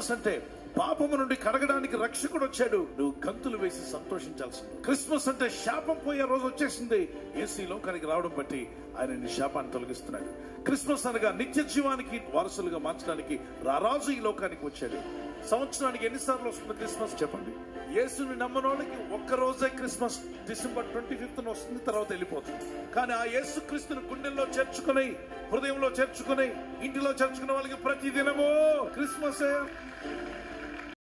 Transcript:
Christmas అంటే పాపము నుండి కడగడానికి రక్షకుడు వచ్చాడు నువ్వు గంతులు వేసి సంతోషించాల్సింది క్రిస్మస్ అంటే శాపం పోయే రోజు వచ్చేసింది ఏసీ ఈ లోకానికి రావడం బట్టి ఆయన నీ శాపాన్ని తొలగిస్తున్నాడు క్రిస్మస్ అనగా నిత్య జీవానికి వారసులుగా మార్చడానికి రారాజు ఈ లోకానికి వచ్చాడు సంవత్సరానికి ఎన్నిసార్లు వస్తుంది క్రిస్మస్ చెప్పండి యేసుని నమ్మనోళ్ళకి ఒక్క రోజే క్రిస్మస్ డిసెంబర్ ట్వంటీ ఫిఫ్త్ వస్తుంది తర్వాత వెళ్ళిపోతుంది కానీ ఆ యేసు క్రీస్తుని గుండెల్లో చేర్చుకుని హృదయంలో చేర్చుకుని ఇంటిలో చేర్చుకునే వాళ్ళకి ప్రతి దినము క్రిస్మస్